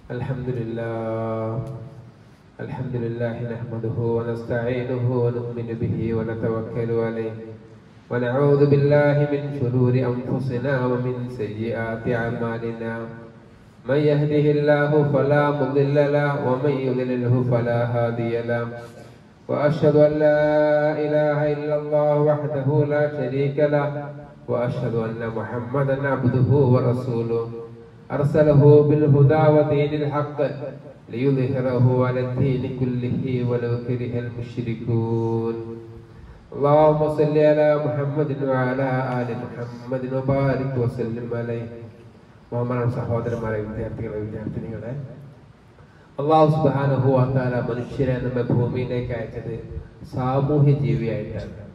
الحمد لله الحمد لله نحمده ونستعينه ونؤمن به ونتوكل عليه ونعوذ بالله من شرور أنفسنا ومن سيئات أعمالنا من يهده الله فلا مضل له ومن يضلله فلا هادي له وأشهد أن لا إله إلا الله وحده لا شريك له وأشهد أن محمدا عبده ورسوله أرسله بالهدى ودين الحق ليظهره على الدين كله ولو كره المشركون اللهم صل على محمد وعلى آل محمد وبارك وسلم عليه മുഹമ്മദ് സഹോദരന്മാരെ വിദ്യാർത്ഥികളെ വിദ്യാർത്ഥിനികളെ അള്ളാഹു സുബാനഹു അത്താല മനുഷ്യരെ നമ്മെ ഭൂമിയിലേക്ക് അയച്ചത് സാമൂഹ്യ ജീവിയായിട്ടാണ്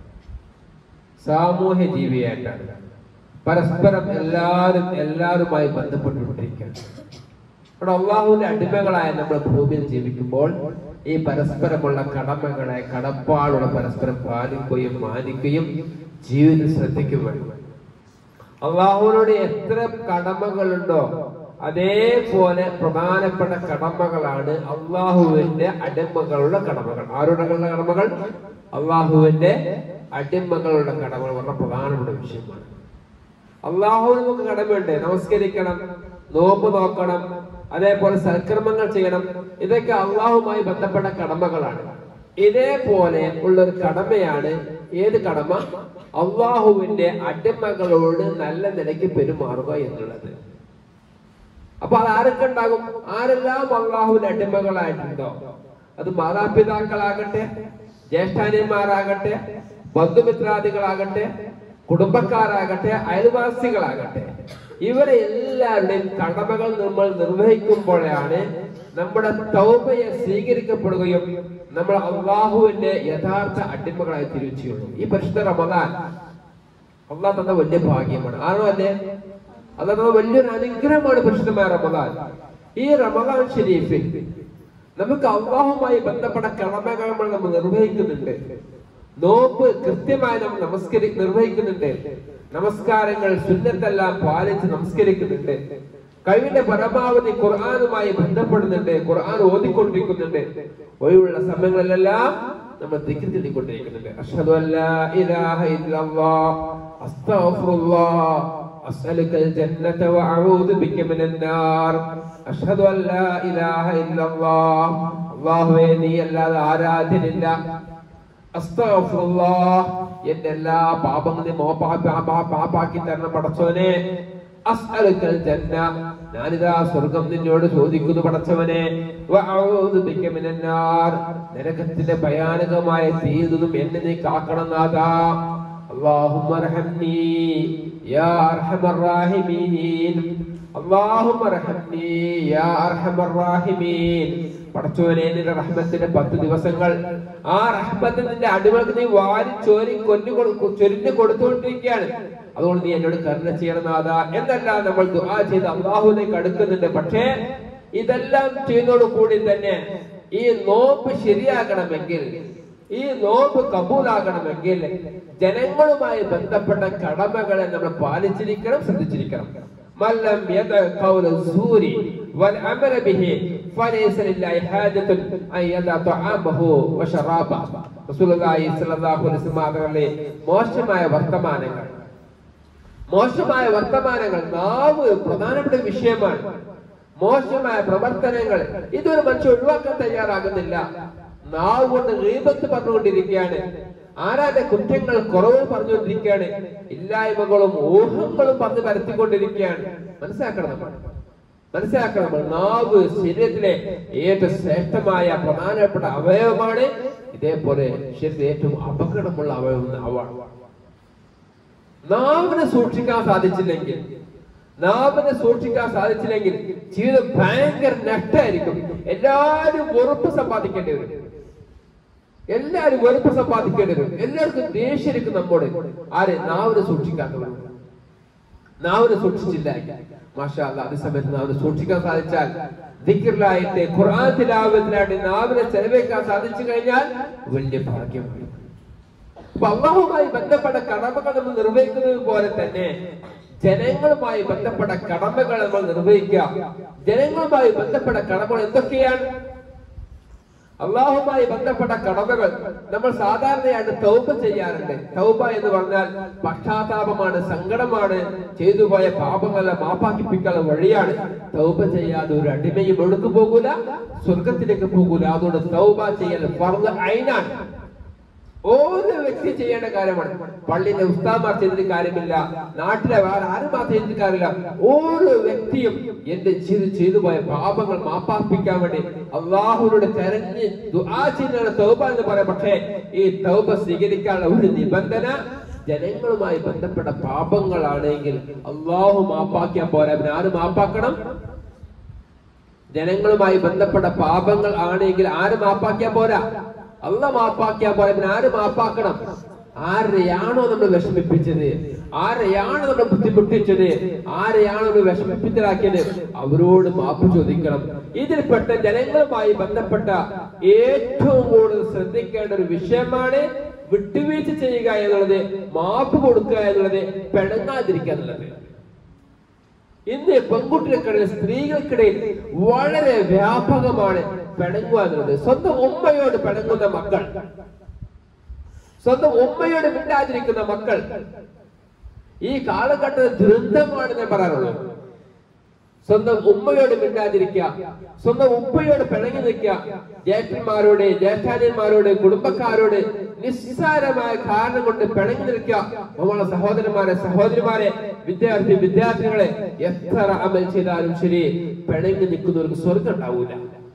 സാമൂഹ്യ ജീവിയായിട്ടാണ് പരസ്പരം എല്ലാവരും എല്ലാവരുമായി ബന്ധപ്പെട്ടുകൊണ്ടിരിക്കുകയാണ് ഇവിടെ അള്ളാഹുവിന്റെ അടിമകളായ നമ്മൾ ഭൂമിയിൽ ജീവിക്കുമ്പോൾ ഈ പരസ്പരമുള്ള കടമകളെ കടപ്പാടുള്ള പരസ്പരം പാലിക്കുകയും മാനിക്കുകയും ജീവിതത്തിൽ ശ്രദ്ധിക്കുകയും വേണം അള്ളാഹുവിനോട് എത്ര കടമകളുണ്ടോ അതേപോലെ പ്രധാനപ്പെട്ട കടമകളാണ് അള്ളാഹുവിന്റെ അടിമകളുടെ കടമകൾ ആരുടെ കടമകൾ അള്ളാഹുവിന്റെ അടിമകളുടെ കടമകൾ വളരെ പ്രധാനപ്പെട്ട വിഷയമാണ് അള്ളാഹുവിന് നമുക്ക് കടമയുണ്ട് നമസ്കരിക്കണം നോമ്പ് നോക്കണം അതേപോലെ സൽക്കർമ്മങ്ങൾ ചെയ്യണം ഇതൊക്കെ അള്ളാഹുമായി ബന്ധപ്പെട്ട കടമകളാണ് ഇതേപോലെ ഉള്ള ഒരു കടമയാണ് ഏത് കടമ അള്ളാഹുവിന്റെ അടിമകളോട് നല്ല നിലയ്ക്ക് പെരുമാറുക എന്നുള്ളത് അപ്പൊ അത് ആരൊക്കെ ഉണ്ടാകും ആരെല്ലാം അള്ളാഹുവിന്റെ അടിമകളായിട്ടുണ്ടോ അത് മാതാപിതാക്കളാകട്ടെ ജ്യേഷ്ഠാനിയന്മാരാകട്ടെ ബന്ധുമിത്രാദികളാകട്ടെ കുടുംബക്കാരാകട്ടെ അയൽവാസികളാകട്ടെ ഇവരെ എല്ലാവരുടെയും കടമകൾ നമ്മൾ നിർവഹിക്കുമ്പോഴാണ് നമ്മുടെ തൗബയെ സ്വീകരിക്കപ്പെടുകയും നമ്മൾ അള്ളാഹുവിന്റെ യഥാർത്ഥ അടിമകളായി തിരിച്ചുള്ളൂ ഈ പരിശുദ്ധ റമദാൻ അള്ളാഹ് തന്ന വലിയ ഭാഗ്യമാണ് ആണോ അല്ലേ അത് തന്ന വലിയൊരു അനുഗ്രഹമാണ് പരിശുദ്ധമായ റമദാൻ ഈ റമദാൻ ഷരീഫിൽ നമുക്ക് അള്ളാഹുമായി ബന്ധപ്പെട്ട കടമകൾ നമ്മൾ നിർവഹിക്കുന്നുണ്ട് നോമ്പ് കൃത്യമായി നമ്മൾ നമസ്കരി നിർവഹിക്കുന്നുണ്ട് നമസ്കാരങ്ങൾ സുന്നത്തെല്ലാം പാലിച്ച് നമസ്കരിക്കുന്നുണ്ട് കഴിവിന്റെ പരമാവധി ഖുർആാനുമായി ബന്ധപ്പെടുന്നുണ്ട് ഖുർആൻ ഓതിക്കൊണ്ടിരിക്കുന്നുണ്ട് ഒഴിവുള്ള സമയങ്ങളിലെല്ലാം നമ്മൾ ദിക്ർ ചൊല്ലിക്കൊണ്ടിരിക്കുന്നുണ്ട് അഷ്ഹദു അല്ലാ ഇലാഹ ഇല്ലല്ലാഹ് അസ്തഗ്ഫിറുല്ലാഹ് أسألك الجنة وأعوذ بك من النار أشهد أن لا إله إلا الله الله നീ അല്ലാതെ ആരാധ്യനില്ല അസ്തഗ്ഫിറുല്ലാഹ് എന്റെ എല്ലാ പാപങ്ങളും പാപ്പാക്കി തരണം പടച്ചോനെ അസ്അലുക്കൽ ജന്ന ഞാനിതാ സ്വർഗം നിന്നോട് ചോദിക്കുന്നു പടച്ചവനെ വഅഊദു ബിക മിനന്നാർ നരകത്തിന്റെ ഭയാനകമായ തീയിൽ നിന്നും എന്നെ നീ കാക്കണം നാഥാ اللهم ارحمني يا ارحم الراحمين اللهم ارحمني يا ارحم الراحمين പടച്ചോനെ നിന്റെ റഹ്മത്തിന്റെ പത്ത് ദിവസങ്ങൾ ആ റഹ്മത്ത് നിന്റെ അടിമകൾക്ക് നീ വാരി ചോരി കൊന്നു ചൊരിഞ്ഞു കൊടുത്തുകൊണ്ടിരിക്കുകയാണ് അതുകൊണ്ട് നീ എന്നോട് കരുണ ചെയ്യണം നാഥ എന്നല്ല നമ്മൾ ദുആ ചെയ്ത് അള്ളാഹുലേക്ക് അടുക്കുന്നുണ്ട് പക്ഷേ ഇതെല്ലാം ചെയ്യുന്നതോട് കൂടി തന്നെ ഈ നോമ്പ് ശരിയാകണമെങ്കിൽ ഈ നോമ്പ് കബൂലാകണമെങ്കിൽ ജനങ്ങളുമായി ബന്ധപ്പെട്ട കടമകളെ നമ്മൾ പാലിച്ചിരിക്കണം ശ്രദ്ധിച്ചിരിക്കണം മല്ലം സൂരി والعمل به فليس لله حاجة أن يدع طعامه وشرابه رسول الله صلى الله عليه وسلم മോശമായ വർത്തമാനങ്ങൾ മോശമായ വർത്തമാനങ്ങൾ നാവ് പ്രധാനപ്പെട്ട വിഷയമാണ് മോശമായ പ്രവർത്തനങ്ങൾ ഇതൊരു മനുഷ്യൻ ഒഴിവാക്കാൻ തയ്യാറാകുന്നില്ല നാവ് കൊണ്ട് റീപത്ത് പറഞ്ഞുകൊണ്ടിരിക്കുകയാണ് ആരാന്റെ കുറ്റങ്ങൾ കുറവ് പറഞ്ഞുകൊണ്ടിരിക്കുകയാണ് ഇല്ലായ്മകളും ഊഹങ്ങളും പറഞ്ഞ് പരത്തിക്കൊണ്ടിരിക്കുകയാണ് മനസ്സിലാക്കണം നമ്മൾ മനസ്സിലാക്കണം നമ്മൾ നാവ് ശരീരത്തിലെ ഏറ്റവും ശ്രേഷ്ഠമായ പ്രധാനപ്പെട്ട അവയവമാണ് ഇതേപോലെ ശരീരത്തിൽ ഏറ്റവും അപകടമുള്ള അവയവം അവാണ് നാവിനെ സൂക്ഷിക്കാൻ സാധിച്ചില്ലെങ്കിൽ നാവിനെ സൂക്ഷിക്കാൻ സാധിച്ചില്ലെങ്കിൽ ജീവിതം ഭയങ്കര നഷ്ടമായിരിക്കും എല്ലാവരും വെറുപ്പ് സമ്പാദിക്കേണ്ടി വരും എല്ലാവരും വെറുപ്പ് സമ്പാദിക്കേണ്ടി വരും എല്ലാവർക്കും ദേഷ്യരിക്കും നമ്മോട് ആര് നാവിനെ സൂക്ഷിക്കാത്തവർ നാവിനെ സൂക്ഷിച്ചില്ല മാഷാ അതേ സമയത്ത് നാവിനെ സൂക്ഷിക്കാൻ സാധിച്ചാൽ ദിക്കറിലായിട്ട് ഖുർആൻ തിലാവത്തിലായിട്ട് നാവിനെ ചെലവഴിക്കാൻ സാധിച്ചു കഴിഞ്ഞാൽ വലിയ ഭാഗ്യമാണ് അപ്പൊ അള്ളാഹുമായി ബന്ധപ്പെട്ട കടമകൾ നമ്മൾ നിർവഹിക്കുന്നത് പോലെ തന്നെ ജനങ്ങളുമായി ബന്ധപ്പെട്ട കടമകൾ നമ്മൾ നിർവഹിക്കുക ജനങ്ങളുമായി ബന്ധപ്പെട്ട കടമകൾ എന്തൊക്കെയാണ് അള്ളാഹുമായി ബന്ധപ്പെട്ട കടമകൾ നമ്മൾ സാധാരണയായിട്ട് തൗബ ചെയ്യാറുണ്ട് തൗബ എന്ന് പറഞ്ഞാൽ പക്ഷാതാപമാണ് സങ്കടമാണ് ചെയ്തു പോയ പാപങ്ങളെ മാപ്പാക്കിപ്പിക്കാനുള്ള വഴിയാണ് തൗബ ചെയ്യാതെ ഒരു അടിമയും ഒഴുകു പോകൂല സ്വർഗത്തിലേക്ക് പോകൂല അതുകൊണ്ട് തൗബ ചെയ്യൽ ഫർദ് ഐനാണ് ഓരോ വ്യക്തി ചെയ്യേണ്ട കാര്യമാണ് പള്ളിയിലെ ഉസ്താമാർ ചെയ്തിട്ട് കാര്യമില്ല നാട്ടിലെ വേറെ ആരും മാത്രം ചെയ്തിട്ട് കാര്യമില്ല ഓരോ വ്യക്തിയും എന്റെ ജീവിതം ചെയ്തു പോയ പാപങ്ങൾ മാപ്പാപ്പിക്കാൻ വേണ്ടി അള്ളാഹുനോട് തെരഞ്ഞ് ദുആ ചെയ്യുന്നതാണ് തൗബ എന്ന് പറയാം പക്ഷേ ഈ തൗബ സ്വീകരിക്കാനുള്ള ഒരു നിബന്ധന ജനങ്ങളുമായി ബന്ധപ്പെട്ട പാപങ്ങളാണെങ്കിൽ അള്ളാഹു മാപ്പാക്കിയാൽ പോരാ പിന്നെ ആര് മാപ്പാക്കണം ജനങ്ങളുമായി ബന്ധപ്പെട്ട പാപങ്ങൾ ആണെങ്കിൽ ആര് മാപ്പാക്കിയാ പോരാ അല്ല മാപ്പാക്കിയാ പോരാ പിന്നെ ആര് മാപ്പാക്കണം ആരെയാണോ നമ്മൾ വിഷമിപ്പിച്ചത് ആരെയാണ് നമ്മൾ ബുദ്ധിമുട്ടിച്ചത് ആരെയാണ് നമ്മൾ വിഷമിപ്പിച്ചതാക്കിയത് അവരോട് മാപ്പ് ചോദിക്കണം ഇതിൽപ്പെട്ട ജനങ്ങളുമായി ബന്ധപ്പെട്ട ഏറ്റവും കൂടുതൽ ശ്രദ്ധിക്കേണ്ട ഒരു വിഷയമാണ് വിട്ടുവീഴ്ച ചെയ്യുക എന്നുള്ളത് മാപ്പ് കൊടുക്കുക എന്നുള്ളത് പിണങ്ങാതിരിക്കുക എന്നുള്ളത് ഇന്ന് പെൺകുട്ടികൾക്കിടയിൽ സ്ത്രീകൾക്കിടയിൽ വളരെ വ്യാപകമാണ് പിണങ്ങുക എന്നുള്ളത് സ്വന്തം ഉമ്മയോട് പിണങ്ങുന്ന മക്കൾ സ്വന്തം ഉമ്മയോട് മിണ്ടാതിരിക്കുന്ന മക്കൾ ഈ കാലഘട്ടത്തിൽ ദുരന്തമാണെന്ന് പറയാനുള്ളൂ സ്വന്തം ഉമ്മയോട് മിണ്ടാതിരിക്കുക സ്വന്തം ഉപ്പയോട് പിണങ്ങി നിൽക്കുക ജ്യേഷ്ഠന്മാരോട് ജ്യേഷ്ഠാന്യന്മാരോട് കുടുംബക്കാരോട് നിസ്സാരമായ കാരണം കൊണ്ട് പിണങ്ങി നിൽക്കുക നമ്മളെ സഹോദരന്മാരെ സഹോദരിമാരെ വിദ്യാർത്ഥി വിദ്യാർത്ഥികളെ എത്ര അമൽ ചെയ്താലും ശരി പിണങ്ങി നിൽക്കുന്നവർക്ക് സ്വർഗം ഉണ്ടാവൂല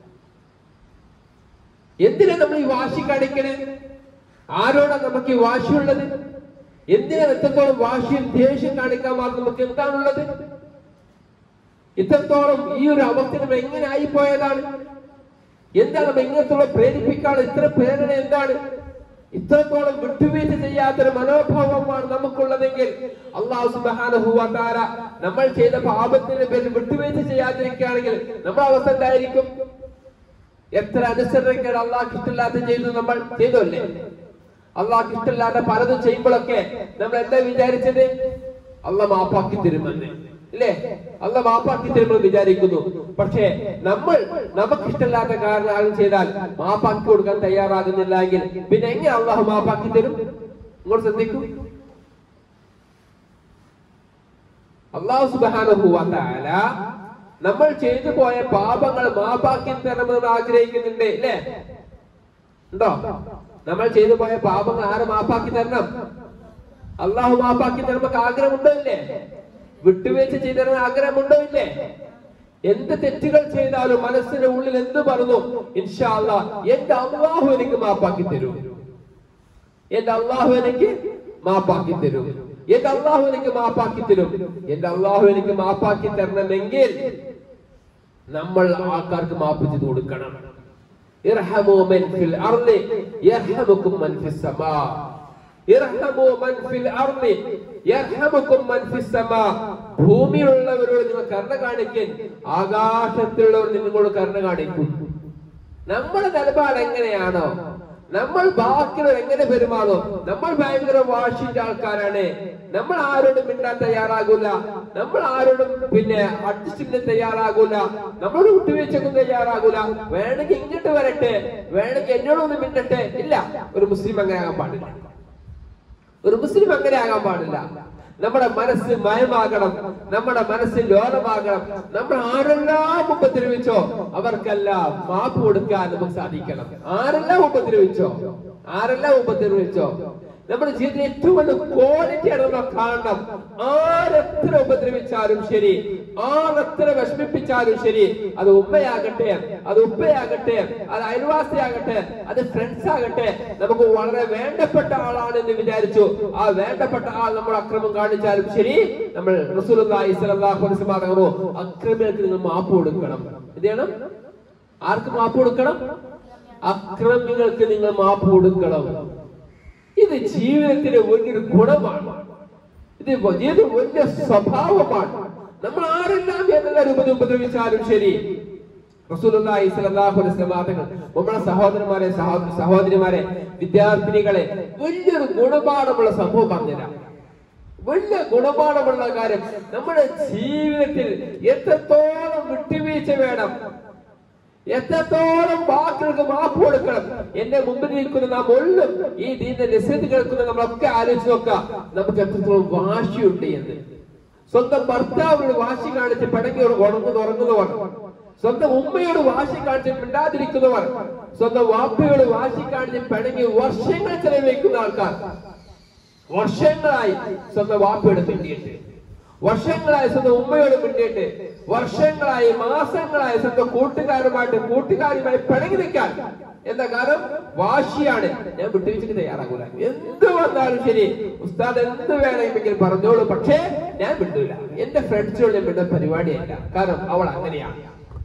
എന്തിനാ നമ്മൾ ഈ വാശി കാണിക്കണേ ആരോടാ നമുക്ക് ഈ വാശിയുള്ളത് എന്തിനാ എത്രത്തോളം വാശിയും ദേഷ്യം കാണിക്കാൻ മാത്രം നമുക്ക് എന്താണുള്ളത് ഇത്രത്തോളം ഈ ഒരു അവസ്ഥ നമ്മൾ എങ്ങനെ ആയിപ്പോയതാണ് എന്താണ് നമ്മൾ ഇങ്ങനത്തുള്ള പ്രേരിപ്പിക്കാനുള്ള ഇത്ര പ്രേരണ എന്താണ് ഇത്രത്തോളം വിട്ടുവീഴ്ച ചെയ്യാത്തൊരു മനോഭാവമാണ് നമുക്കുള്ളതെങ്കിൽ അള്ളാഹു സുബ്ഹാനഹു വ തആല നമ്മൾ ചെയ്ത പാപത്തിന്റെ പേരിൽ വിട്ടുവീഴ്ച ചെയ്യാതിരിക്കുകയാണെങ്കിൽ നമ്മുടെ അവസ്ഥ എന്തായിരിക്കും എത്ര അനുസരണക്കേട് അള്ളാഹ് ഇഷ്ടമില്ലാത്ത ചെയ്തു നമ്മൾ ചെയ്തല്ലേ അള്ളാഹ് ഇഷ്ടമില്ലാത്ത പലതും ചെയ്യുമ്പോഴൊക്കെ നമ്മൾ എന്താ വിചാരിച്ചത് അള്ള മാപ്പാക്കി തരുമെന്ന് ഇല്ലേ അല്ല മാപ്പാക്കി തരുമെന്ന് വിചാരിക്കുന്നു പക്ഷേ നമ്മൾ നമുക്കിഷ്ടമില്ലാത്ത കാരണം ചെയ്താൽ മാപ്പാക്കി കൊടുക്കാൻ തയ്യാറാകുന്നില്ല എങ്കിൽ പിന്നെ എങ്ങനെ അള്ളാഹു മാപ്പാക്കി തരും ഇങ്ങോട്ട് ശ്രദ്ധിക്കൂ അള്ളാഹു സുബാനുഭൂ വന്നാല നമ്മൾ ചെയ്തു പോയ പാപങ്ങൾ മാപ്പാക്കി തരണമെന്ന് ആഗ്രഹിക്കുന്നുണ്ട് അല്ലേ ഉണ്ടോ നമ്മൾ ചെയ്തു പോയ പാപങ്ങൾ ആര് മാപ്പാക്കി തരണം അള്ളാഹു മാപ്പാക്കി തരുമ്പോൾ ആഗ്രഹമുണ്ടോ ഇല്ലേ വിട്ടുവീഴ്ച ചെയ്തതിന് ആഗ്രഹമുണ്ടോ ഇല്ലേ എന്ത് തെറ്റുകൾ ചെയ്താലും മനസ്സിന്റെ ഉള്ളിൽ എന്ത് പറഞ്ഞു ഇൻഷാ അല്ലാ എന്റെ അള്ളാഹു എനിക്ക് മാപ്പാക്കി തരും എന്റെ അള്ളാഹു എനിക്ക് മാപ്പാക്കി തരും എന്റെ അള്ളാഹു എനിക്ക് മാപ്പാക്കി തരും എന്റെ അള്ളാഹു എനിക്ക് മാപ്പാക്കി തരണമെങ്കിൽ നമ്മൾ ആൾക്കാർക്ക് മാപ്പ് ചെയ്ത് കൊടുക്കണം ഇർഹമു മൻ ഫിൽ അർളി യർഹമുക്കും മൻ ഫിസ് സമാ ഇർഹമു മൻ ഫിൽ അർളി യർഹമുക്കും മൻ ഫിസ് സമാ ഭൂമിയിലുള്ളവരോട് നിങ്ങൾ കരുണ കാണിക്കൻ ആകാശത്തിലുള്ളവർ നിങ്ങളോട് കരുണ കാണിക്കും നമ്മുടെ നിലപാട് എങ്ങനെയാണോ നമ്മൾ ബാക്കിയുള്ളവർ എങ്ങനെ പെരുമാറും നമ്മൾ ഭയങ്കര വാശിന്റെ ആൾക്കാരാണ് നമ്മൾ ആരോടും മിണ്ടാൻ തയ്യാറാകൂല നമ്മൾ ആരോടും പിന്നെ അഡ്ജസ്റ്റിന് തയ്യാറാകൂല നമ്മളോട് വിട്ടുവീഴ്ചക്കും തയ്യാറാകൂല വേണമെങ്കിൽ ഇങ്ങോട്ട് വരട്ടെ വേണമെങ്കിൽ എന്നോടൊന്ന് മിണ്ടട്ടെ ഇല്ല ഒരു മുസ്ലിം അങ്ങനെ ആകാൻ പാടില്ല ഒരു മുസ്ലിം അങ്ങനെ ആകാൻ പാടില്ല നമ്മുടെ മനസ്സ് മയമാകണം നമ്മുടെ മനസ്സ് ലോലമാകണം നമ്മൾ ആരെല്ലാം ഉപദ്രവിച്ചോ അവർക്കെല്ലാം മാപ്പ് കൊടുക്കാൻ നമുക്ക് സാധിക്കണം ആരെല്ലാം ഉപദ്രവിച്ചോ ആരെല്ലാം ഉപദ്രവിച്ചോ നമ്മുടെ ജീവിതത്തിൽ ഏറ്റവും വലിയ ക്വാളിറ്റിയാണ് നമ്മൾ കാണണം ആരെത്ര ഉപദ്രവിച്ചാലും ശരി ആരെത്ര വിഷമിപ്പിച്ചാലും ശരി അത് ഉമ്മയാകട്ടെ അത് ഉപ്പയാകട്ടെ അത് അയൽവാസിയാകട്ടെ അത് ഫ്രണ്ട്സ് ആകട്ടെ നമുക്ക് വളരെ വേണ്ടപ്പെട്ട ആളാണ് എന്ന് വിചാരിച്ചു ആ വേണ്ടപ്പെട്ട ആൾ നമ്മൾ അക്രമം കാണിച്ചാലും ശരി നമ്മൾ റസൂലുള്ളാഹി സ്വല്ലല്ലാഹു അലൈഹി വസല്ലം പറഞ്ഞു അക്രമികൾക്ക് നിങ്ങൾ മാപ്പ് കൊടുക്കണം എന്ത് ചെയ്യണം ആർക്ക് മാപ്പ് കൊടുക്കണം അക്രമികൾക്ക് നിങ്ങൾ മാപ്പ് കൊടുക്കണം ഇത് ജീവിതത്തിലെ വലിയൊരു ഗുണമാണ് ഇത് ജീവിതത്തിൽ വലിയ സ്വഭാവമാണ് നമ്മൾ ആരെല്ലാം ഏതെല്ലാം രൂപത്തിൽ ഉപദ്രവിച്ചാലും ശരി റസൂലുള്ളാഹി സ്വല്ലല്ലാഹു അലൈഹി വസല്ലം തങ്ങൾ നമ്മുടെ സഹോദരന്മാരെ സഹോദര സഹോദരിമാരെ വിദ്യാർത്ഥിനികളെ വലിയൊരു ഗുണപാഠമുള്ള സംഭവം പറഞ്ഞുതരാം വലിയ ഗുണപാഠമുള്ള കാര്യം നമ്മുടെ ജീവിതത്തിൽ എത്രത്തോളം വിട്ടുവീഴ്ച വേണം എത്രത്തോളം വാക്കുകൾക്ക് മാപ്പ് കൊടുക്കണം എന്റെ മുമ്പിൽ നിൽക്കുന്ന നാം ഒള്ളും ഈ ദീന്റെ രസീത് കേൾക്കുന്ന നമ്മളൊക്കെ ആലോചിച്ച് നോക്കാം നമുക്ക് എത്രത്തോളം വാശിയുണ്ട് എന്ന് സ്വന്തം ഭർത്താവിനോട് വാശി കാണിച്ച് പിണങ്ങിയോട് ഉറങ്ങുന്നു ഉറങ്ങുന്നവർ സ്വന്തം ഉമ്മയോട് വാശി കാണിച്ച് മിണ്ടാതിരിക്കുന്നവർ സ്വന്തം വാപ്പയോട് വാശി കാണിച്ച് പിണങ്ങി വർഷങ്ങൾ ചെലവഴിക്കുന്ന ആൾക്കാർ വർഷങ്ങളായി സ്വന്തം വാപ്പയോട് മിണ്ടിയിട്ട് വർഷങ്ങളായി സ്വന്തം ഉമ്മയോട് മിണ്ടിയിട്ട് വർഷങ്ങളായി മാസങ്ങളായി സ്വന്തം കൂട്ടുകാരുമായിട്ട് കൂട്ടുകാരുമായി പിണങ്ങി നിൽക്കാൻ എന്താ കാരണം വാശിയാണ് ഞാൻ വിട്ടുവീഴ്ചക്ക് തയ്യാറാകൂല എന്ത് വന്നാലും ശരി ഉസ്താദ് എന്ത് വേണമെങ്കിലും പറഞ്ഞോളൂ പക്ഷേ ഞാൻ വിട്ടൂല എന്റെ ഫ്രണ്ട്സുകൾ ഞാൻ വിടുന്ന പരിപാടിയല്ല കാരണം അവൾ അങ്ങനെയാണ്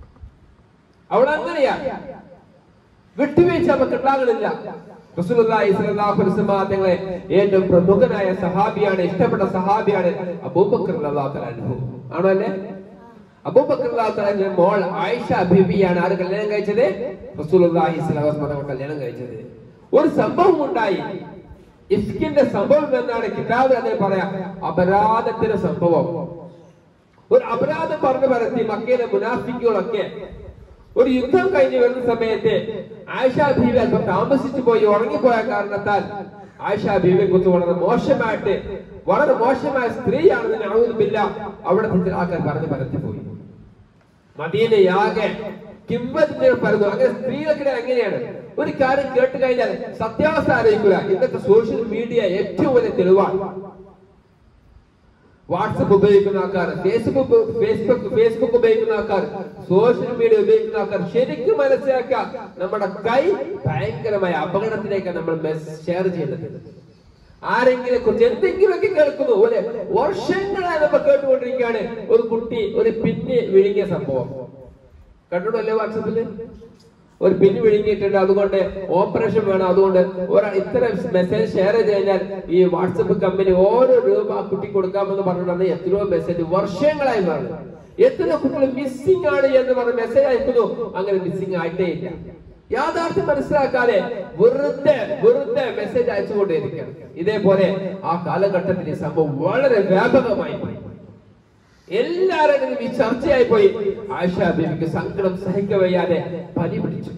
അവൾ അങ്ങനെയാണ് വിട്ടുവീഴ്ച നമുക്ക് ഉണ്ടാകണില്ല റസൂലുള്ളാഹി സ്വല്ലല്ലാഹു അലൈഹി വസല്ലം തങ്ങളെ ഏറ്റവും പ്രമുഖനായ സഹാബിയാണ് ഇഷ്ടപ്പെട്ട സഹാബിയാണ് അബൂബക്കർ റളിയല്ലാഹു തആല അൻഹു ആണോ അല്ലേ അബൂബക്കർ റളിയല്ലാഹു തആല അൻഹുവിന്റെ മോൾ ആയിഷ ബീബിയാണ് ആര് കല്യാണം കഴിച്ചത് റസൂലുള്ളാഹി സ്വല്ലല്ലാഹു അലൈഹി വസല്ലം കല്യാണം കഴിച്ചത് ഒരു സംഭവം ഉണ്ടായി ഇഫ്കിന്റെ സംഭവം എന്നാണ് കിതാബിൽ അതിനെ പറയാം അപരാധത്തിന്റെ സംഭവം ഒരു അപരാധം പറഞ്ഞു പരത്തി മക്കയിലെ മുനാഫിക്കുകളൊക്കെ ഒരു യുദ്ധം കഴിഞ്ഞ് വരുന്ന സമയത്ത് ആയിഷ ബീവി അല്പം താമസിച്ചു പോയി ഉറങ്ങിപ്പോയ കാരണത്താൽ ആയിഷ ബീവിയെ കുറിച്ച് വളരെ മോശമായിട്ട് വളരെ മോശമായ സ്ത്രീയാണെന്ന് ഞാവുന്നില്ല അവിടെ ചില ആൾക്കാർ പറഞ്ഞു പരത്തിപ്പോയി മദീനയാകെ കിംബത്തിന്റെ പരന്നു അങ്ങനെ സ്ത്രീകൾക്കിടെ എങ്ങനെയാണ് ഒരു കാര്യം കേട്ട് കഴിഞ്ഞാൽ സത്യാവസ്ഥ ആലോചിക്കുക ഇന്നത്തെ സോഷ്യൽ മീഡിയ ഏറ്റവും വലിയ തെളിവാണ് വാട്സപ്പ് ഉപയോഗിക്കുന്ന ആൾക്കാർ ഫേസ്ബുക്ക് ഫേസ്ബുക്ക് ഫേസ്ബുക്ക് ഉപയോഗിക്കുന്ന ആൾക്കാർ സോഷ്യൽ മീഡിയ ഉപയോഗിക്കുന്ന ആൾക്കാർ ശരിക്കും മനസ്സിലാക്കുക നമ്മുടെ കൈ ഭയങ്കരമായ അപകടത്തിലേക്ക് നമ്മൾ ഷെയർ ചെയ്യുന്നത് ആരെങ്കിലും കുറിച്ച് എന്തെങ്കിലുമൊക്കെ കേൾക്കുന്നു ഒരു വർഷങ്ങളായി നമ്മൾ കേട്ടുകൊണ്ടിരിക്കുകയാണ് ഒരു കുട്ടി ഒരു പിന്ന് വിഴുങ്ങിയ സംഭവം കണ്ടിട്ടല്ലേ വാട്സപ്പില് ഒരു പിന്ന് വിഴുങ്ങിയിട്ടുണ്ട് അതുകൊണ്ട് ഓപ്പറേഷൻ വേണം അതുകൊണ്ട് ഒരാൾ ഇത്തരം മെസ്സേജ് ഷെയർ ചെയ്ത് കഴിഞ്ഞാൽ ഈ വാട്സപ്പ് കമ്പനി ഓരോ രൂപ ആ കുട്ടി കൊടുക്കാമെന്ന് പറഞ്ഞിട്ടാണ് എത്രയോ മെസ്സേജ് വർഷങ്ങളായി മാറി എത്ര കുട്ടികൾ മിസ്സിംഗ് ആണ് എന്ന് പറഞ്ഞ് മെസ്സേജ് അയക്കുന്നു അങ്ങനെ മിസ്സിംഗ് ആയിട്ടേ ഇല്ല യാഥാർത്ഥ്യം മനസ്സിലാക്കാതെ വെറുതെ വെറുതെ മെസ്സേജ് അയച്ചുകൊണ്ടേയിരിക്കുകയാണ് ഇതേപോലെ ആ കാലഘട്ടത്തിൽ ഈ സംഭവം വളരെ വ്യാപകമായി പോയി എല്ലാവരും ഈ ചർച്ചയായി പോയി ആയിഷ ബീവിക്ക് സങ്കടം സഹിക്കവയ്യാതെ പനി പിടിച്ചു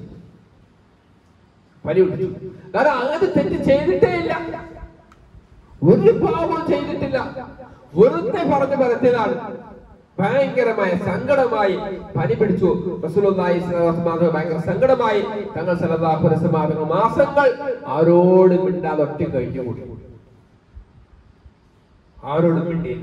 പനി പിടിച്ചു കാരണം അങ്ങനെ തെറ്റ് ചെയ്തിട്ടേ ഇല്ല ഒരു പാവം ചെയ്തിട്ടില്ല വെറുതെ പറഞ്ഞു പരത്തിയതാണ് ഭയങ്കരമായ സങ്കടമായി പനി പിടിച്ചു റസൂലുള്ളാഹി സ്വല്ലല്ലാഹു അലൈഹി വസല്ലം ഭയങ്കര സങ്കടമായി തങ്ങൾ സല്ലല്ലാഹു അലൈഹി വസല്ലം മാസങ്ങൾ ആരോടും മിണ്ടാതെ ഒറ്റ കഴിഞ്ഞു കൂടി ആരോടും മിണ്ടിയില്ല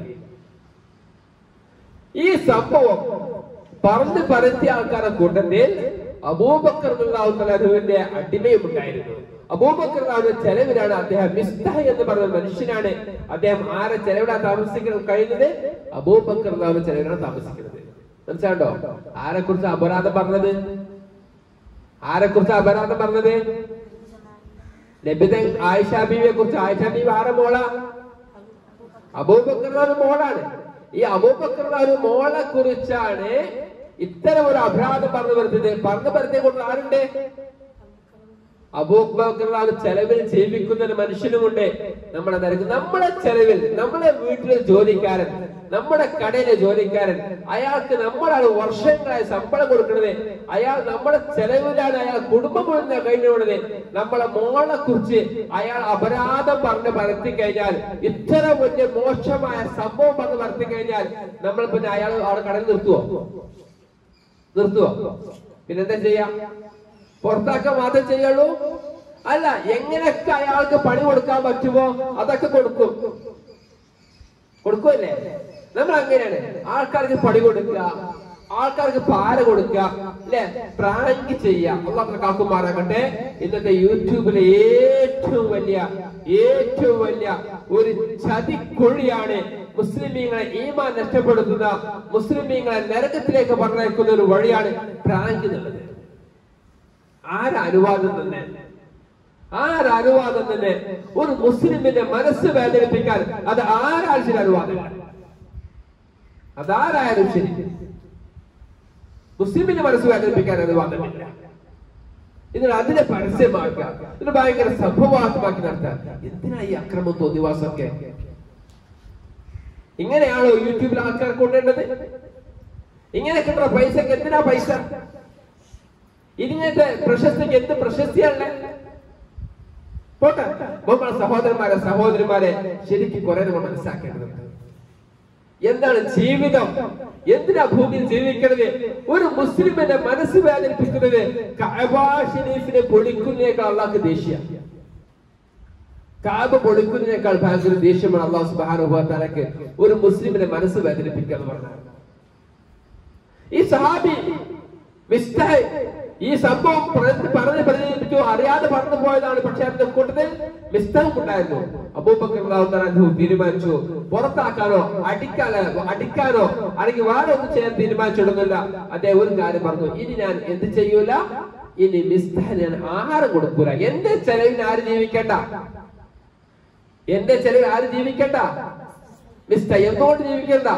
ഈ സംഭവം പറഞ്ഞു പരത്തിയ ആൾക്കാരെ കൂട്ടത്തിൽ അബൂബക്കർ അള്ളാഹുവിന്റെ അടിമയും ഉണ്ടായിരുന്നു അബൂബക്കർ അള്ളാഹുവിന്റെ ചെലവിലാണ് അദ്ദേഹം മിസ്താഹ് എന്ന് പറയുന്ന മനുഷ്യനാണ് അദ്ദേഹം ആരെ ചെലവിലാണ് താമസിക്കുന്നത് കഴിയുന്നത് അബൂബക്കർ അള്ളാഹുവിന്റെ ചെലവിലാണ് താമസിക്കുന്നത് മനസ്സിലാണ്ടോ ആരെ കുറിച്ച് അപരാധം പറഞ്ഞത് ആരെ കുറിച്ച് അപരാധം പറഞ്ഞത് ലഭിത ആയിഷ ബീവിയെ കുറിച്ച് ആയിഷ ബീവി ആരെ മോള അബൂബക്കർ മോളാണ് ഈ അബൂബക്കർ മോളെ കുറിച്ചാണ് ഇത്തരം ഒരു അപരാധം പറഞ്ഞു വരുന്നത് പറഞ്ഞു വരുത്തിയെ കൊണ്ട് ആരുണ്ട് അബൂബക്കർ ചെലവിൽ ജീവിക്കുന്ന ഒരു മനുഷ്യനുമുണ്ട് നമ്മുടെ നിരക്ക് നമ്മുടെ ചെലവിൽ നമ്മുടെ വീട്ടിലെ ജോലിക്കാരൻ നമ്മുടെ കടയിലെ ജോലിക്കാരൻ അയാൾക്ക് നമ്മളാണ് വർഷങ്ങളായി ശമ്പളം കൊടുക്കുന്നത് അയാൾ നമ്മുടെ ചെലവിലാണ് അയാൾ കുടുംബം മുഴുവൻ കഴിഞ്ഞുകൊണ്ടത് നമ്മളെ മോളെ കുറിച്ച് അയാൾ അപരാധം പറഞ്ഞ് പരത്തി കഴിഞ്ഞാൽ ഇത്ര വലിയ മോശമായ സംഭവം പറഞ്ഞ് പരത്തി കഴിഞ്ഞാൽ നമ്മൾ പിന്നെ അയാൾ അവിടെ കടയിൽ നിർത്തുവോ നിർത്തുവോ പിന്നെന്താ ചെയ്യാം പുറത്താക്കാൻ മാത്രമേ ചെയ്യുള്ളൂ അല്ല എങ്ങനെയൊക്കെ അയാൾക്ക് പണി കൊടുക്കാൻ പറ്റുമോ അതൊക്കെ കൊടുക്കും കൊടുക്കുമല്ലേ നമ്മൾ അങ്ങനെയാണ് ആൾക്കാർക്ക് പണി കൊടുക്കുക ആൾക്കാർക്ക് പാര കൊടുക്കുക അല്ലെ പ്രാങ്ക് ചെയ്യാം അള്ളാഹ് കാക്കുമാറാകട്ടെ ഇന്നത്തെ യൂട്യൂബിലെ ഏറ്റവും വലിയ ഏറ്റവും വലിയ ഒരു ചതിക്കുഴിയാണ് മുസ്ലിമീങ്ങളെ ഈമാൻ നഷ്ടപ്പെടുത്തുന്ന മുസ്ലിമീങ്ങളെ നരകത്തിലേക്ക് പറഞ്ഞയക്കുന്ന ഒരു വഴിയാണ് പ്രാങ്ക് എന്നുള്ളത് ആരനുവാദം തന്നെ ആരനുവാദം തന്നെ ഒരു മുസ്ലിമിന്റെ മനസ്സ് വേദനിപ്പിക്കാൻ അത് ആരാൽ ശരി അനുവാദം അതാരായാലും ശരി മുസ്ലിമിന്റെ മനസ്സ് വേദനിപ്പിക്കാൻ അനുവാദമില്ല ഇതിന് അതിനെ പരസ്യമാക്കുക ഇതിന് ഭയങ്കര സംഭവാത്മാക്കി നടത്താൻ എന്തിനാ ഈ അക്രമം തോന്നിവാസമൊക്കെ ഇങ്ങനെയാണോ യൂട്യൂബിൽ ആൾക്കാർ കൊണ്ടേണ്ടത് ഇങ്ങനെ കിട്ടുന്ന പൈസക്ക് എന്തിനാ പൈസ ഇതിങ്ങനത്തെ പ്രശസ്തിക്ക് എന്ത് പ്രശസ്തിയല്ലേ പോട്ടെ നമ്മുടെ സഹോദരന്മാരെ സഹോദരിമാരെ ശരിക്കും കുറെ നമ്മൾ മനസ്സിലാക്കേണ്ടതുണ്ട് എന്താണ് ജീവിതം എന്തിനാ ഭൂമിയിൽ ജീവിക്കുന്നത് ഒരു മുസ്ലിമിന്റെ മനസ്സ് വേദനിപ്പിക്കുന്നത് കഅബ ഷരീഫിനെ പൊളിക്കുന്നതിനേക്കാൾ അള്ളാഹ്ക്ക് ദേഷ്യ കാബ പൊളിക്കുന്നതിനേക്കാൾ ഭയങ്കര ദേഷ്യമാണ് അള്ളാഹു സുബാനുഭവത്താലക്ക് ഒരു മുസ്ലിമിന്റെ മനസ്സ് വേദനിപ്പിക്കുക എന്ന് പറഞ്ഞാൽ ഈ സഹാബി മിസ്റ്റായി ഈ സംഭവം പറഞ്ഞ് പറഞ്ഞ് പ്രചരിപ്പിച്ചു അറിയാതെ പറഞ്ഞു പോയതാണ് പക്ഷെ അതിന്റെ കൂട്ടത്തിൽ മിസ്റ്റവും ഉണ്ടായിരുന്നു അബൂബക്കർ തീരുമാനിച്ചു പുറത്താക്കാനോ അടിക്കാനോ അടിക്കാനോ അല്ലെങ്കിൽ വേറെ ഒന്നും ചെയ്യാൻ തീരുമാനിച്ചിടുന്നില്ല അദ്ദേഹം ഒരു കാര്യം പറഞ്ഞു ഇനി ഞാൻ എന്ത് ചെയ്യൂല ഇനി മിസ്താൻ ഞാൻ ആഹാരം കൊടുക്കൂല എന്റെ ചെലവിന് ആര് ജീവിക്കണ്ട എന്റെ ചെലവിൽ ആര് ജീവിക്കണ്ട മിസ്റ്റ എന്തുകൊണ്ട് ജീവിക്കണ്ട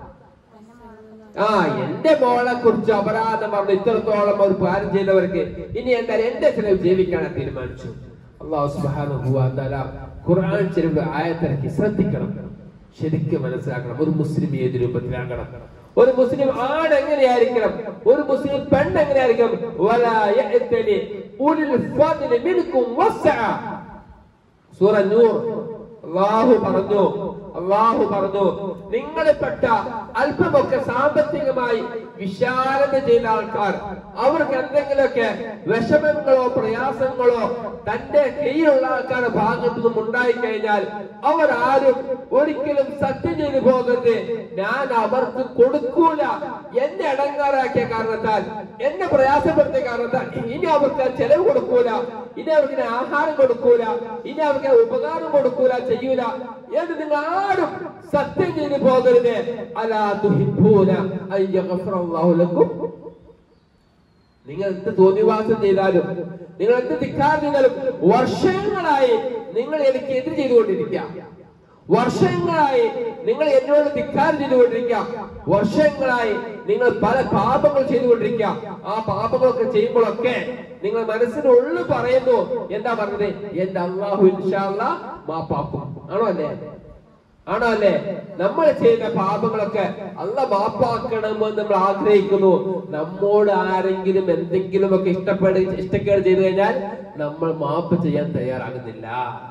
ആ എന്റെ മോളെ കുറിച്ച് അപരാധം പറഞ്ഞു ഇത്രത്തോളം ഒരു കാര്യം ചെയ്തവർക്ക് ഇനി എന്താ എന്റെ ചിലവ് ജീവിക്കാൻ തീരുമാനിച്ചു അള്ളാഹു സുബ്ഹാനഹു വ തആല ഖുർആൻ ചെലവ് ആയത്തിറക്കി ശ്രദ്ധിക്കണം ശരിക്കും മനസ്സിലാക്കണം ഒരു മുസ്ലിം ഏത് രൂപത്തിലാകണം ഒരു മുസ്ലിം ആണ് എങ്ങനെയായിരിക്കണം ഒരു മുസ്ലിം പെണ്ണ് എങ്ങനെയായിരിക്കണം വലാ യഅ്തലി ഉലിൽ ഫദ്ലി മിൻകും വസ്അ സൂറ നൂർ അള്ളാഹു പറഞ്ഞു അള്ളാഹു പറഞ്ഞു നിങ്ങളിൽപ്പെട്ട അല്പമൊക്കെ സാമ്പത്തികമായി വിശാലത ചെയ്ത ആൾക്കാർ അവർക്ക് എന്തെങ്കിലുമൊക്കെ വിഷമങ്ങളോ പ്രയാസങ്ങളോ തന്റെ കയ്യിലുള്ള ആൾക്കാരുടെ ഭാഗത്തു നിന്നും ഉണ്ടായി കഴിഞ്ഞാൽ അവർ ആരും ഒരിക്കലും സത്യം ചെയ്തു പോകരുത് ഞാൻ അവർക്ക് കൊടുക്കൂല എന്നെ അടങ്ങാറാക്കിയ കാരണത്താൽ എന്നെ പ്രയാസപ്പെടുത്തിയ കാരണത്താൽ ഇനി അവർക്ക് ചെലവ് കൊടുക്കൂല ഇനി അവർക്ക് ഞാൻ ആഹാരം കൊടുക്കൂല ഇനി അവർക്ക് ഞാൻ ഉപകാരം കൊടുക്കൂല ചെയ്യൂല എന്ന് നിങ്ങൾ ആരും സത്യം ചെയ്തു പോകരുത് അലാ തുഹിബ്ബൂന അൻ യഗ്ഫിറല്ലാഹു ലക്കും നിങ്ങൾ എന്ത് തോന്നിവാസം ചെയ്താലും നിങ്ങൾ എന്ത് ധിക്കാരം ചെയ്താലും വർഷങ്ങളായി നിങ്ങൾ എനിക്ക് എതിര് ചെയ്തുകൊണ്ടിരിക്കുക വർഷങ്ങളായി നിങ്ങൾ എന്നോട് ധിക്കാരം ചെയ്തുകൊണ്ടിരിക്കുക വർഷങ്ങളായി നിങ്ങൾ പല പാപങ്ങൾ ചെയ്തുകൊണ്ടിരിക്കുക ആ പാപങ്ങളൊക്കെ ചെയ്യുമ്പോഴൊക്കെ നിങ്ങൾ മനസ്സിന് ഉള്ളു പറയുന്നു എന്താ പറഞ്ഞത് എന്റെ അള്ളാഹു ഇൻഷാല്ല മാപ്പാക്കും ആണോ അല്ലേ ആണോ അല്ലേ നമ്മൾ ചെയ്ത പാപങ്ങളൊക്കെ അല്ല മാപ്പാക്കണമെന്ന് നമ്മൾ ആഗ്രഹിക്കുന്നു നമ്മോട് ആരെങ്കിലും എന്തെങ്കിലും ഒക്കെ ഇഷ്ടപ്പെട് ഇഷ്ടക്കേട് ചെയ്തു കഴിഞ്ഞാൽ നമ്മൾ മാപ്പ് ചെയ്യാൻ തയ്യാറാകുന്നില്ല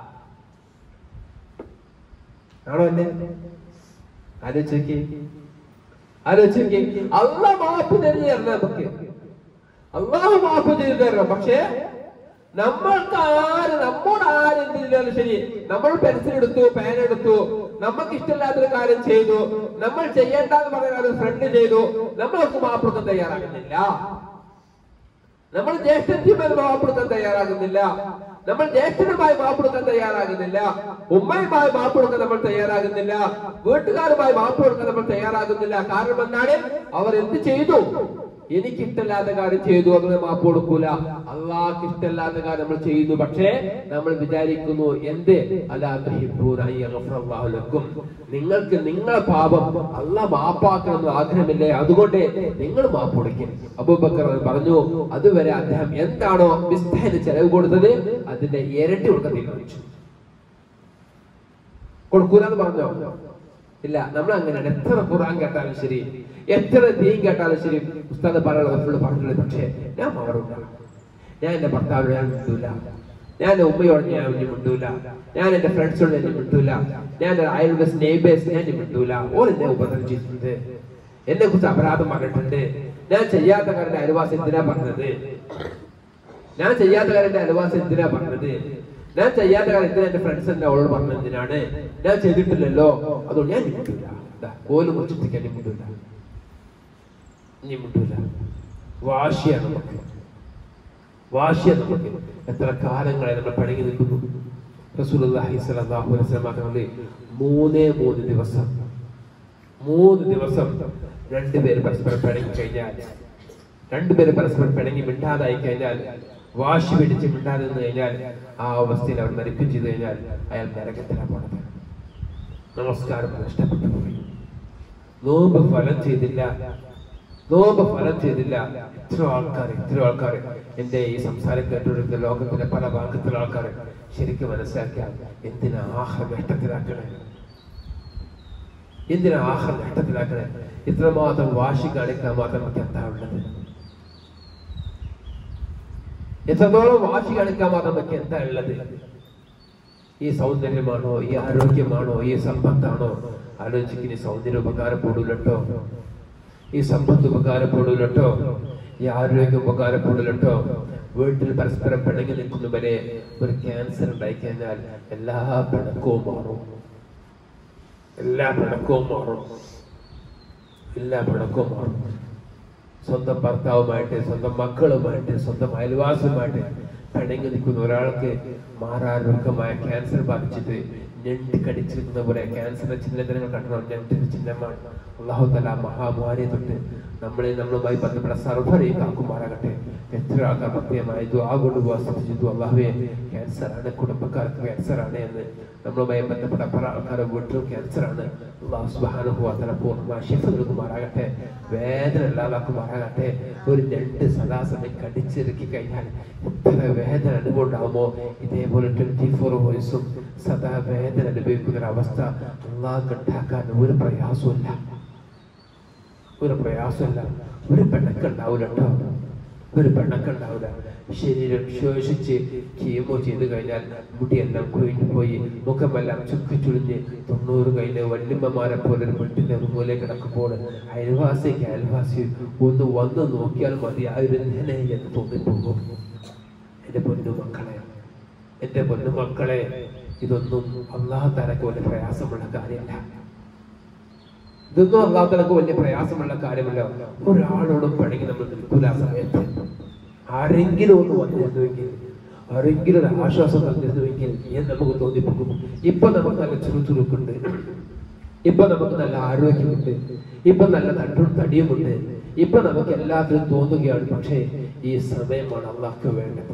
ആണോ അല്ലേ ആലോചിക്കേ ആലോചിക്കേ അല്ല മാപ്പ് തരുന്നു തരണം നമുക്ക് അള്ളാഹു മാപ്പ് ചെയ്തു തരണം പക്ഷേ നമ്മൾക്ക് ആര് നമ്മോട് ആര് എന്ത് ചെയ്താലും ശരി നമ്മൾ പെൻസിൽ എടുത്തു പേൻ എടുത്തു നമുക്ക് ഇഷ്ടമില്ലാത്തൊരു കാര്യം ചെയ്തു നമ്മൾ ചെയ്യേണ്ടെന്ന് പറഞ്ഞ കാര്യം ഫ്രണ്ട് ചെയ്തു നമ്മൾക്ക് മാപ്പെടുക്കാൻ തയ്യാറാകുന്നില്ല നമ്മൾ ജ്യേഷ്ഠന്മാർ മാപ്പെടുക്കാൻ തയ്യാറാകുന്നില്ല നമ്മൾ ജ്യേഷ്ഠനുമായി മാപ്പെടുക്കാൻ തയ്യാറാകുന്നില്ല ഉമ്മയുമായി മാപ്പെടുക്കാൻ നമ്മൾ തയ്യാറാകുന്നില്ല വീട്ടുകാരുമായി മാപ്പ് കൊടുക്കാൻ നമ്മൾ തയ്യാറാകുന്നില്ല കാരണം എന്താണ് അവർ എന്ത് ചെയ്തു എനിക്ക് ഇഷ്ടമില്ലാത്ത കാര്യം ചെയ്തു അങ്ങനെ മാപ്പ് കൊടുക്കൂല അള്ളാഹ്ക്ക് ഇഷ്ടമില്ലാത്ത കാര്യം നമ്മൾ ചെയ്യുന്നു പക്ഷേ നമ്മൾ വിചാരിക്കുന്നു എന്ത് അല്ലാഹുലക്കും നിങ്ങൾക്ക് നിങ്ങളെ പാപം അള്ളാഹ് മാപ്പാക്കണമെന്ന് ആഗ്രഹമില്ലേ അതുകൊണ്ട് നിങ്ങൾ മാപ്പ് കൊടുക്കും അബൂബക്കർ പറഞ്ഞു അതുവരെ അദ്ദേഹം എന്താണോ മിസ്താന് ചെലവ് കൊടുത്തത് അതിന്റെ ഇരട്ടി കൊടുക്കാൻ തീരുമാനിച്ചു കൊടുക്കൂലെന്ന് പറഞ്ഞോ ഇല്ല നമ്മൾ അങ്ങനെയാണ് എത്ര ഖുർആൻ കേട്ടാലും ശരി എത്ര ദീൻ കേട്ടാലും ശരി ഉസ്താദ് പറയുന്നത് ഫുള്ള് പറഞ്ഞില്ല പക്ഷേ ഞാൻ മാറില്ല ഞാൻ എന്റെ ഭർത്താവിനോട് ഞാൻ മിണ്ടൂല ഞാൻ എന്റെ ഉമ്മയോട് ഞാൻ ഇനി മിണ്ടൂല ഞാൻ എന്റെ ഫ്രണ്ട്സിനോട് ഞാൻ മിണ്ടൂല ഞാൻ എന്റെ അയൽവാസ് നെയ്ബേഴ്സ് ഞാൻ ഇനി മിണ്ടൂല ഓർ എന്നെ ഉപദ്രവിച്ചിട്ടുണ്ട് എന്നെ കുറിച്ച് അപരാധം പറഞ്ഞിട്ടുണ്ട് ഞാൻ ചെയ്യാത്ത കാര്യം അയൽവാസി എന്തിനാ പറഞ്ഞത് ഞാൻ ചെയ്യാത്ത കാര്യം എന്റെ അയൽവാസി എന്തിനാ പറഞ്ഞത് ഞാൻ ചെയ്യാത്ത കാര്യം എന്തിനാ എന്റെ ഫ്രണ്ട്സ് എന്നെ അവളോട് പറഞ്ഞത് എന്തിനാണ് ഞാൻ ചെയ്തിട്ടില്ലല്ലോ അതുകൊണ്ട് ഞാൻ ഇനി മിണ്ടൂല ദാ, കോല് മുറിച്ചിട്ട് ഞാൻ മിണ്ടൂല ഇനി മിണ്ടൂല വാശിയാണ് നമുക്ക് വാശിയാണ് നമുക്ക് എത്ര കാലങ്ങളായി നമ്മൾ പഴകി നിൽക്കുന്നു റസൂലുള്ളാഹി സ്വല്ലല്ലാഹു അലൈഹി വസല്ലം പറഞ്ഞത് മൂന്നേ മൂന്ന് ദിവസം മൂന്ന് ദിവസം രണ്ടുപേര് പരസ്പരം പിണങ്ങി കഴിഞ്ഞാൽ രണ്ടുപേര് പരസ്പരം പിണങ്ങി മിണ്ടാതായി കഴിഞ്ഞാൽ വാശി പിടിച്ച് മിണ്ടാതെ നിന്ന് കഴിഞ്ഞാൽ ആ അവസ്ഥയിൽ അവർ മരിക്കും ചെയ്തു കഴിഞ്ഞാൽ അയാൾ നരകത്തിലാണ് പോണത് നമസ്കാരം നഷ്ടപ്പെട്ടു പോയി നോമ്പ് ഫലം ചെയ്തില്ല നോമ്പ് ഫലം ചെയ്തില്ല ഇത്ര ആൾക്കാർ ഇത്ര ആൾക്കാർ എന്റെ ഈ സംസാരം കേട്ടുകൊടുക്കുന്ന ലോകത്തിന്റെ പല ഭാഗത്തിലുള്ള ആൾക്കാർ ശരിക്കും മനസ്സിലാക്കിയാൽ എന്തിനാ ആഹ നഷ്ടത്തിലാക്കണേ എന്തിനാ ആഹാരം നഷ്ടത്തിലാക്കണേ ഇത്രമാത്രം വാശി കാണിക്കാൻ മാത്രം നമുക്ക് എന്താ ഉള്ളത് എത്രത്തോളം വാശി കാണിക്കാൻ മാത്രം നമുക്ക് എന്താ ഉള്ളത് ഈ സൗന്ദര്യമാണോ ഈ ആരോഗ്യമാണോ ഈ സമ്പത്താണോ ആലോചിക്കുന്ന ഈ സൗന്ദര്യം ഉപകാരപ്പെടൂലട്ടോ ഈ സമ്പത്ത് ഉപകാരപ്പെടൂലട്ടോ ഈ ആരോഗ്യം ഉപകാരപ്പെടൂലട്ടോ വീട്ടിൽ പരസ്പരം പിണങ്ങി നിൽക്കുന്നവരെ ഒരു ക്യാൻസർ ഉണ്ടായി കഴിഞ്ഞാൽ എല്ലാ പിണക്കവും മാറും എല്ലാ പിണക്കവും മാറും എല്ലാ പിണക്കവും മാറും സ്വന്തം ഭർത്താവുമായിട്ട് സ്വന്തം മക്കളുമായിട്ട് സ്വന്തം അയൽവാസിയുമായിട്ട് പിണങ്ങി നിൽക്കുന്ന ഒരാൾക്ക് മാറാരോഗ്യമായ ക്യാൻസർ ബാധിച്ചിട്ട് ഞെട്ടി കടിച്ചിരിക്കുന്ന പോലെ ക്യാൻസറിന്റെ ചിഹ്നങ്ങൾ കണ്ടോ ഞെട്ടിന്റെ ചിഹ്നമാണ് അള്ളാഹു തല മഹാമാരിയെ തൊട്ട് നമ്മളെ നമ്മളുമായി ബന്ധപ്പെട്ട സർവരെയും കാക്കുമാറാകട്ടെ എത്ര ആൾക്കാർ പ്രത്യേകമായി ദ്വാ കൊണ്ട് വാസിച്ചു അള്ളാഹുവെ ക്യാൻസർ ആണ് കുടുംബക്കാർക്ക് ക്യാൻസർ ആണ് എന്ന് നമ്മളുമായി ബന്ധപ്പെട്ട പല ആൾക്കാരുടെ വീട്ടിലും ക്യാൻസർ ആണ് അള്ളാഹു സുബാനുഭവത്തല പൂർണ്ണമായി ഷിഫ നൽകുമാറാകട്ടെ വേദന ഇല്ലാതാക്കുമാറാകട്ടെ ഒരു രണ്ട് സദാസമയം കടിച്ചിറക്കി കഴിഞ്ഞാൽ എത്ര വേദന അനുഭവമുണ്ടാകുമോ ഇതേപോലെ ട്വന്റി ഫോർ വോയിസും സദാ വേദന അനുഭവിക്കുന്ന ഒരു അവസ്ഥ അള്ളാഹ് ഉണ്ടാക്കാൻ ഒരു പ്രയാസമില്ല ഒരു പ്രയാസമില്ല ഒരു പെണ്ണക്കുണ്ടാവില്ല കേട്ടോ ഒരു പെണ്ണക്കുണ്ടാവില്ല ശരീരം ശോഷിച്ച് കീമോ ചെയ്ത് കഴിഞ്ഞാൽ മുടിയെല്ലാം കൊഴിഞ്ഞു പോയി മുഖമെല്ലാം ചുക്കി ചുളിഞ്ഞ് തൊണ്ണൂറ് കഴിഞ്ഞ് വല്യമ്മമാരെ പോലെ ഒരു വീട്ടിന്റെ മൂലെ കിടക്കുമ്പോൾ അയൽവാസിക്ക് അയൽവാസി ഒന്ന് വന്ന് നോക്കിയാൽ മതി ആയിരുന്നേനെ എന്ന് തോന്നിപ്പോകും എന്റെ പൊന്നു മക്കളെ എന്റെ പൊന്നു മക്കളെ ഇതൊന്നും അള്ളാഹു തലക്ക് വലിയ പ്രയാസമുള്ള കാര്യമല്ല ഇതൊന്നും അള്ളാഹു തലക്ക് വലിയ പ്രയാസമുള്ള കാര്യമല്ല ഒരാളോടും പഴകി നമ്മൾ നിൽക്കൂല ആ സമയത്ത് ആരെങ്കിലും ഒന്ന് വന്നിരുന്നുവെങ്കിൽ ആരെങ്കിലും ഒരു ആശ്വാസം തന്നിരുന്നുവെങ്കിൽ എന്ന് നമുക്ക് തോന്നിപ്പോകും ഇപ്പൊ നമുക്ക് നല്ല ചുറുചുറുക്കുണ്ട് ഇപ്പൊ നമുക്ക് നല്ല ആരോഗ്യമുണ്ട് ഇപ്പൊ നല്ല തട്ടും തടിയുമുണ്ട് ഇപ്പൊ നമുക്ക് എല്ലാത്തിനും തോന്നുകയാണ് പക്ഷേ ഈ സമയമാണ് അള്ളാഹ്ക്ക് വേണ്ടത്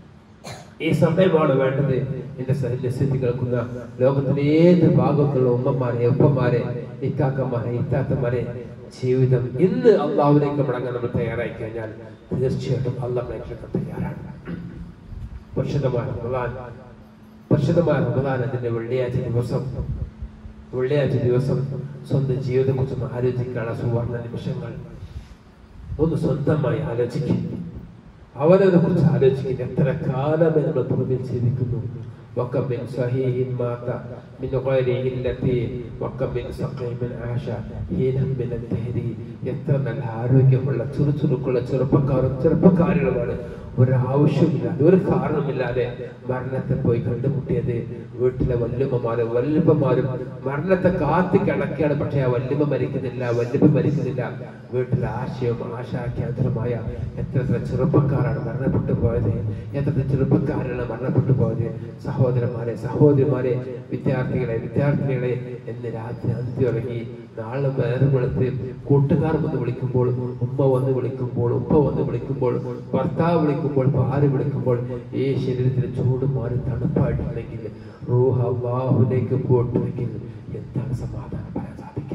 ഈ സമയമാണ് വേണ്ടത് എന്റെ സഹലസ്യത്തിൽ കേൾക്കുന്ന ലോകത്തിന്റെ ഏത് ഭാഗത്തുള്ള ഉമ്മമാരെ ഉപ്പമാരെ ഇക്കാക്കന്മാരെ ഇത്താത്തമാരെ ജീവിതം ഇന്ന് അള്ളാഹുലേക്ക് മടങ്ങാൻ നമ്മൾ തയ്യാറായി കഴിഞ്ഞാൽ തീർച്ചയായിട്ടും അള്ളാഹ് ഏറ്റെടുക്കാൻ തയ്യാറാണ് പരിശുദ്ധമായ റമദാൻ പരിശുദ്ധമായ റമദാൻ അതിന്റെ വെള്ളിയാഴ്ച ദിവസം വെള്ളിയാഴ്ച ദിവസം സ്വന്തം ജീവിതത്തെക്കുറിച്ച് ആലോചിക്കാനുള്ള സുവർണ നിമിഷങ്ങൾ ഒന്ന് സ്വന്തമായി ആലോചിക്കും അവനെ കുറിച്ച് ആലോചിക്കുന്ന എത്ര കാലമേ നമ്മൾ പുറകിൽ ജീവിക്കുന്നു وكم من صحيح مات من غير علة وكم من سقيم عاش حينا من الدهر എത്ര നല്ല ആരോഗ്യമുള്ള ചുറുചുറുക്കുള്ള ചെറുപ്പക്കാരും ചെറുപ്പക്കാരികളുമാണ് ഒരാവശ്യമില്ലാതെ ഒരു കാരണമില്ലാതെ മരണത്തെ പോയി കണ്ടുമുട്ടിയത് വീട്ടിലെ വല്യമ്മമാരും വല്യപ്പന്മാരും മരണത്തെ കാത്തി കിടക്കുകയാണ് പക്ഷെ ആ വല്യമ്മ മരിക്കുന്നില്ല വല്യപ്പ മരിക്കുന്നില്ല വീട്ടിലെ ആശയവും ആശാകേന്ദ്രമായ എത്ര എത്ര ചെറുപ്പക്കാരാണ് മരണപ്പെട്ടു പോയത് എത്ര ചെറുപ്പക്കാരാണ് മരണപ്പെട്ടു പോയത് സഹോദരന്മാരെ സഹോദരിമാരെ വിദ്യാർത്ഥികളെ വിദ്യാർത്ഥിനികളെ എന്ന് രാത്രി അന്തി ഉറങ്ങി നാളെ നേരം വെളുത്ത് കൂട്ടുകാർ വന്ന് വിളിക്കുമ്പോൾ ഉമ്മ വന്ന് വിളിക്കുമ്പോൾ ഉപ്പ വന്ന് വിളിക്കുമ്പോൾ ഭർത്താവ് വിളിക്കുമ്പോൾ ഭാര്യ വിളിക്കുമ്പോൾ ഈ ശരീരത്തിന് ചൂട് മാറി തണുപ്പായിട്ടുണ്ടെങ്കിൽ റൂഹ അള്ളാഹുലേക്ക് പോയിട്ടുണ്ടെങ്കിൽ എന്താണ് സമാധാനം പറയാൻ സാധിക്കുക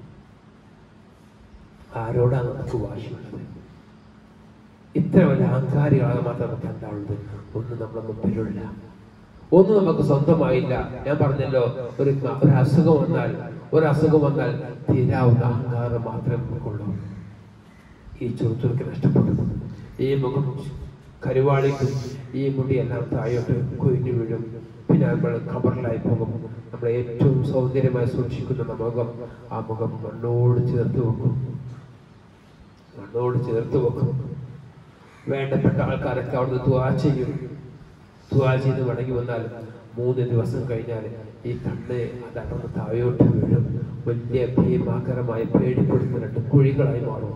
ആരോടാണ് നമുക്ക് വാശിയുള്ളത് ഇത്ര വലിയ അഹങ്കാരികളാണ് മാത്രം നമുക്ക് എന്താ ഉള്ളത് ഒന്നും നമ്മളെ മുമ്പിലുള്ള ഒന്നും നമുക്ക് സ്വന്തമായില്ല ഞാൻ പറഞ്ഞല്ലോ ഒരു ഒരു അസുഖം വന്നാൽ ഒരു അസുഖം വന്നാൽ തീരാവുന്ന അഹങ്കാരം മാത്രമേ നമുക്കുള്ളൂ ഈ ചുറുചുറുക്ക് നഷ്ടപ്പെട്ടു ഈ മുഖം കരുവാളിക്കും ഈ മുടിയെല്ലാം താഴോട്ട് കൊഴിഞ്ഞു വീഴും പിന്നെ നമ്മൾ ഖബറിലായി പോകും നമ്മൾ ഏറ്റവും സൗന്ദര്യമായി സൂക്ഷിക്കുന്ന മുഖം ആ മുഖം മണ്ണോട് ചേർത്ത് വെക്കും മണ്ണോട് ചേർത്ത് വെക്കും വേണ്ടപ്പെട്ട ആൾക്കാരൊക്കെ അവിടുന്ന് ദ്വാ ചെയ്യും ദ്വാ ചെയ്ത് മടങ്ങി വന്നാൽ മൂന്ന് ദിവസം കഴിഞ്ഞാൽ ഈ കണ്ണ് അതടർന്ന് താഴോട്ട് വീഴും വലിയ ഭീമാകരമായ പേടിപ്പെടുന്ന രണ്ട് കുഴികളായി മാറും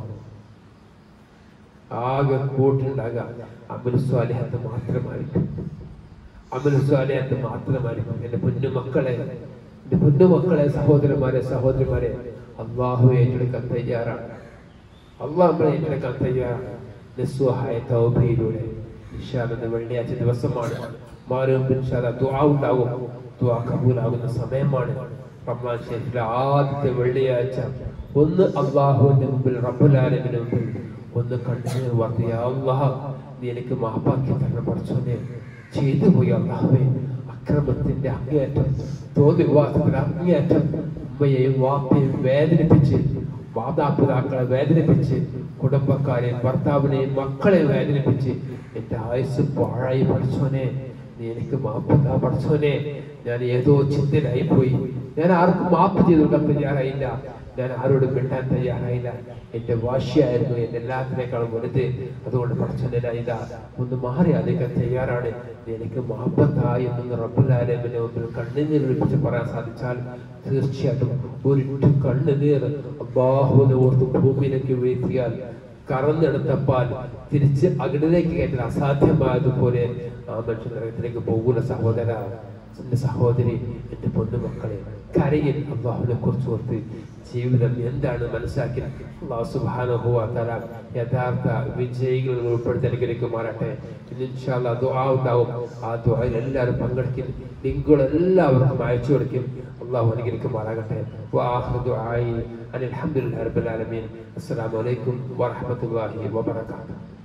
ആകെ കൂട്ടുണ്ടാകാം അമൽ സ്വാലിഹത്ത് മാത്രമായിരിക്കും അമൽ സ്വാലിഹത്ത് മാത്രമായിരിക്കും എന്റെ പൊന്നു മക്കളെ എന്റെ പൊന്നു മക്കളെ സഹോദരന്മാരെ സഹോദരിമാരെ അള്ളാഹു ഏറ്റെടുക്കാൻ തയ്യാറാണ് അള്ളാഹ് നമ്മളെ ഏറ്റെടുക്കാൻ തയ്യാറാണ് നിസ്വഹായ തൗബയിലൂടെ ഇൻഷാല്ലെന്ന് വെള്ളിയാഴ്ച ദിവസമാണ് മാറും ഇൻഷാല്ല ദുആ ഉണ്ടാകും ദുആ കബൂലാകുന്ന സമയമാണ് റമദാൻ ഷരീഫിലെ ആദ്യത്തെ വെള്ളിയാഴ്ച ഒന്ന് അള്ളാഹുവിന്റെ മുമ്പിൽ റബ്ബുലാലമിന് മുമ്പിൽ ഒന്ന് കണ്ണുനീർ വർദ്ധിയ അള്ളാഹ് നീ എനിക്ക് മാപ്പാക്കി തരണം പഠിച്ചോനെ ചെയ്തു പോയി അള്ളാഹുവേ അക്രമത്തിന്റെ അങ്ങേയറ്റം തോന്നിവാസത്തിന്റെ അങ്ങേയറ്റം ഉമ്മയെയും വാപ്പയും വേദനിപ്പിച്ച് മാതാപിതാക്കളെ വേദനിപ്പിച്ച് കുടുംബക്കാരെയും ഭർത്താവിനെയും മക്കളെയും വേദനിപ്പിച്ച് എന്റെ ആയുസ് പാഴായി പഠിച്ചോനെ നീ എനിക്ക് മാപ്പത്താ പഠിച്ചോനെ ഞാൻ ഏതോ ചിന്തയിലായി പോയി ഞാൻ ആർക്കും മാപ്പ് ചെയ്ത് കൊടുക്കാൻ തയ്യാറായില്ല ഞാൻ ആരോടും മിണ്ടാൻ തയ്യാറായില്ല എന്റെ വാശിയായിരുന്നു എന്റെ എല്ലാത്തിനേക്കാളും വലുത് അതുകൊണ്ട് പഠിച്ചോനെ ഞാൻ ഇതാ ഒന്ന് മാറി അതിക്കാൻ തയ്യാറാണ് നീ എനിക്ക് മാപ്പത്തായി എന്ന് റബ്ബുലാലമിന്റെ മുമ്പിൽ കണ്ണുനീർ ഒളിപ്പിച്ച് പറയാൻ സാധിച്ചാൽ തീർച്ചയായിട്ടും ഒരിട്ടു കണ്ണുനീർ അള്ളാഹുവിനെ ഓർത്ത് ഭൂമിയിലേക്ക് വീഴ്ത്തിയാൽ കറന്നെടുത്തപ്പാൽ തിരിച്ച് അകിടിലേക്ക് കയറ്റാൻ അസാധ്യമായതുപോലെ ആ മനുഷ്യൻ നരകത്തിലേക്ക് പോകുന്ന സഹോദര എന്റെ സഹോദരി എന്റെ പൊന്നുമക്കളെ കരയിൽ അള്ളാഹുവിനെ കുറിച്ച് ഓർത്ത് ജീവിതം എന്താണ് മനസ്സിലാക്കി അള്ളാഹു സുബാനുഭവത്തല യഥാർത്ഥ വിജയികൾ ഉൾപ്പെടുത്തി അനുഗ്രഹിക്കുമാറട്ടെ ഇൻഷാല്ലാ ദുആ ഉണ്ടാവും ആ ദുആയിൽ എല്ലാവരും പങ്കെടുക്കും ലിങ്കുകൾ എല്ലാവർക്കും അയച്ചു കൊടുക്കും അള്ളാഹു അനുഗ്രഹിക്കുമാറാകട്ടെ വാഹു ദുആയി അനിൽ ഹംദുലില്ലാഹി റബ്ബിൽ ആലമീൻ അസ്സലാമു അലൈക്കും വറഹ്മത്തുള്ളാഹി വബറകാതുഹു